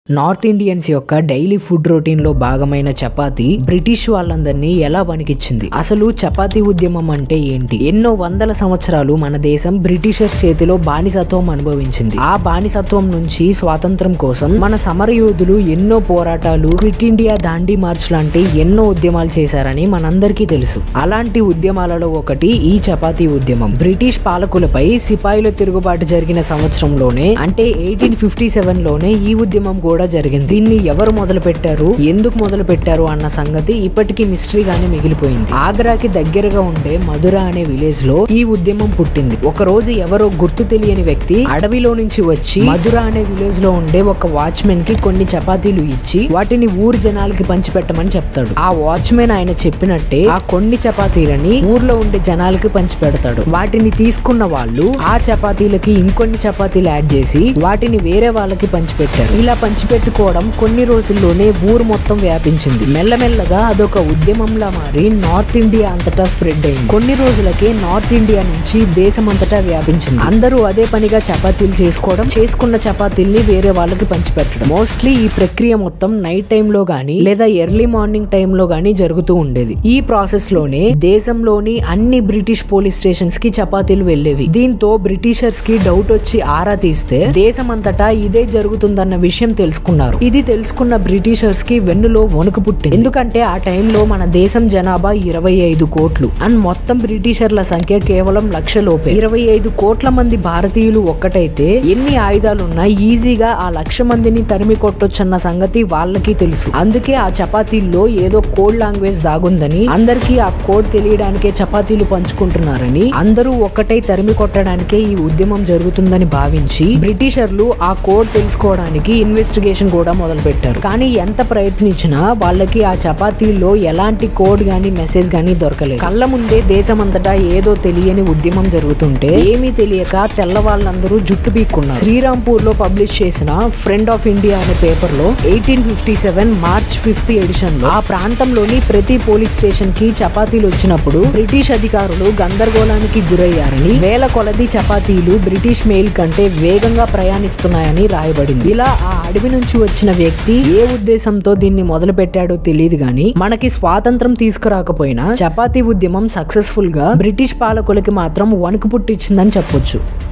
north Indians యొక్క daily food routine లో భాగమైన చపాతి బ్రిటిష్ వాళ్ళందరినీ ఎలా వణికిచ్చింది అసలు చపాతీ ఉద్యమం అంటే ఏంటి ఎన్నో వందల సంవత్సరాలు మన దేశం బ్రిటిషర్స్ చేతిలో బానిసత్వం అనుభవించింది ఆ బానిసత్వం నుంచి స్వాతంత్రం కోసం మన సమరయోధులు ఎన్నో పోరాటాలు క్విట్ ఇండియా దాండీ మార్చ్ లాంటి ఎన్నో ఉద్యమాలు చేశారని మనందరికీ తెలుసు అలాంటి ఉద్యమాలలో ఒకటి ఈ చపాతీ ఉద్యమం బ్రిటిష్ పాలకులపై సిపాయిల తిరుగుబాటు జరిగిన సంవత్సరంలోనే అంటే ఎయిటీన్ ఫిఫ్టీ సెవెన్ లోనే ఈ ఉద్యమం కూడా జరిగింది దీన్ని ఎవరు మొదలు పెట్టారు ఎందుకు మొదలు పెట్టారు అన్న సంగతి ఇప్పటికీ మిస్టరీగానే మిగిలిపోయింది ఆగ్రాకి దగ్గరగా ఉండే మధుర అనే విలేజ్ లో ఈ ఉద్యమం పుట్టింది ఒక రోజు ఎవరో గుర్తు తెలియని వ్యక్తి అడవిలో నుంచి వచ్చి మధుర అనే విలేజ్ లో ఉండే ఒక వాచ్మెన్ కి కొన్ని చపాతీలు ఇచ్చి వాటిని ఊరి జనాలకి పంచిపెట్టమని చెప్తాడు ఆ వాచ్మెన్ ఆయన చెప్పినట్టే ఆ కొన్ని చపాతీలని ఊర్లో ఉండే జనాలకి పంచి పెడతాడు వాటిని తీసుకున్న వాళ్ళు ఆ చపాతీలకి ఇంకొన్ని చపాతీలు యాడ్ చేసి వాటిని వేరే వాళ్ళకి పంచిపెట్టారు ఇలా పంచిపెట్టుకోవడం కొన్ని రోజుల్లోనే ఊరు మొత్తం వ్యాపించింది మెల్లమెల్లగా అదొక ఉద్యమంలా మారి నార్త్ ఇండియా అంతటా స్ప్రెడ్ అయింది కొన్ని రోజులకే నార్త్ ఇండియా నుంచి దేశం అంతటా వ్యాపించింది అందరూ అదే పనిగా చపాతీలు చేసుకోవడం చేసుకున్న చపాతీల్ని వేరే వాళ్ళకి పంచిపెట్టడం మోస్ట్లీ ఈ ప్రక్రియ మొత్తం నైట్ టైం లో గానీ లేదా ఎర్లీ మార్నింగ్ టైం లో గానీ జరుగుతూ ఉండేది ఈ ప్రాసెస్ లోనే దేశంలోని అన్ని బ్రిటిష్ పోలీస్ స్టేషన్స్ కి చపాతీలు వెళ్ళేవి దీంతో బ్రిటిషర్స్ కి డౌట్ వచ్చి ఆరా తీస్తే దేశమంతటా ఇదే జరుగుతుందన్న విషయం తెలుసుకున్నారు ఇది తెలుసుకున్న బ్రిటిషర్స్ కి వెన్నులో వణుకు పుట్టింది ఎందుకంటే ఆ టైంలో మన దేశం జనాభా ఇరవై ఐదు కోట్లు అండ్ మొత్తం బ్రిటిషర్ల సంఖ్య కేవలం లక్ష లోపే ఇరవై ఐదు కోట్ల మంది భారతీయులు ఒక్కటైతే ఎన్ని ఆయుధాలున్నా ఈజీగా ఆ లక్ష మందిని తరిమి కొట్టొచ్చన్న సంగతి వాళ్ళకి తెలుసు అందుకే ఆ చపాతీల్లో ఏదో కోడ్ లాంగ్వేజ్ దాగుందని అందరికీ ఆ కోడ్ తెలియడానికే చపాతీలు పంచుకుంటున్నారని అందరూ ఒక్కటై తరిమి కొట్టడానికే ఈ ఉద్యమం జరుగుతుందని భావించి బ్రిటిషర్లు ఆ కోడ్ తెలుసుకోవడానికి ఇన్వెస్టిగేషన్ కూడా మొదలు పెట్టారు కానీ ఎంత ప్రయత్నించినా వాళ్ళకి ఆ చపాతీల్లో ఎలాంటి కోడ్ గానీ మెసేజ్ గానీ దొరకలేదు కళ్ళ ముందే దేశమంతటా ఏదో తెలియని ఉద్యమం జరుగుతుంటే ఏమీ తెలియక తెల్లవాళ్ళందరూ జుట్టు పీక్కున్నారు శ్రీరాంపూర్ లో పబ్లిష్ చేసిన ఫ్రెండ్ ఆఫ్ ఇండియా అనే పేపర్ లో eighteen fifty seven March fifth edition లో ఆ ప్రాంతంలోని ప్రతి పోలీస్ స్టేషన్ కి చపాతీలు వచ్చినప్పుడు బ్రిటిష్ అధికారులు గందరగోళానికి గురయ్యారని వేల కొలది చపాతీలు బ్రిటిష్ మెయిల్ కంటే వేగంగా ప్రయాణిస్తున్నాయని రాయబడింది ఇలా ఆ అడవి నుంచి వచ్చిన వ్యక్తి ఏ ఉద్దేశంతో దీన్ని మొదలు పెట్టాడో తెలియదు గాని మనకి స్వాతంత్రం తీసుకురాకపోయినా చపాతీ ఉద్యమం సక్సెస్ఫుల్ గా బ్రిటిష్ పాలకులకి మాత్రం వణుకు పుట్టించిందని చెప్పొచ్చు